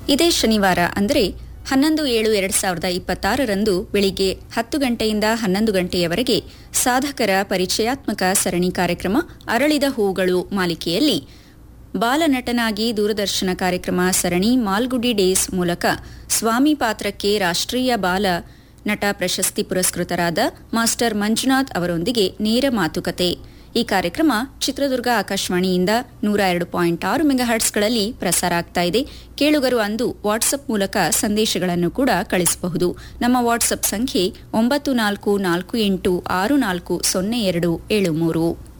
ಇದೇ ಶನಿವಾರ ಅಂದರೆ ಹನ್ನೊಂದು ಏಳು ಎರಡು ಸಾವಿರದ ಇಪ್ಪತ್ತಾರರಂದು ಬೆಳಿಗ್ಗೆ ಹತ್ತು ಗಂಟೆಯಿಂದ ಹನ್ನೊಂದು ಗಂಟೆಯವರೆಗೆ ಸಾಧಕರ ಪರಿಚಯಾತ್ಮಕ ಸರಣಿ ಕಾರ್ಯಕ್ರಮ ಅರಳಿದ ಹೂಗಳು ಮಾಲಿಕೆಯಲ್ಲಿ ಬಾಲನಟನಾಗಿ ದೂರದರ್ಶನ ಕಾರ್ಯಕ್ರಮ ಸರಣಿ ಮಾಲ್ಗುಡಿ ಡೇಸ್ ಮೂಲಕ ಸ್ವಾಮಿ ಪಾತ್ರಕ್ಕೆ ರಾಷ್ಟ್ರೀಯ ಬಾಲ ನಟ ಪ್ರಶಸ್ತಿ ಪುರಸ್ಕೃತರಾದ ಮಾಸ್ಟರ್ ಮಂಜುನಾಥ್ ಅವರೊಂದಿಗೆ ನೇರ ಮಾತುಕತೆ ಈ ಕಾರ್ಯಕ್ರಮ ಚಿತ್ರದುರ್ಗ ಆಕಾಶವಾಣಿಯಿಂದ ನೂರ ಎರಡು ಪಾಯಿಂಟ್ ಆರು ಮೆಗಾಹರ್ಟ್ಸ್ಗಳಲ್ಲಿ ಪ್ರಸಾರ ಆಗ್ತಾ ಇದೆ ಕೇಳುಗರು ಅಂದು ವಾಟ್ಸಪ್ ಮೂಲಕ ಸಂದೇಶಗಳನ್ನು ಕೂಡ ಕಳಿಸಬಹುದು ನಮ್ಮ ವಾಟ್ಸಪ್ ಸಂಖ್ಯೆ ಒಂಬತ್ತು ನಾಲ್ಕು ನಾಲ್ಕು ಎಂಟು ಆರು ನಾಲ್ಕು ಸೊನ್ನೆ ಎರಡು ಏಳು ಮೂರು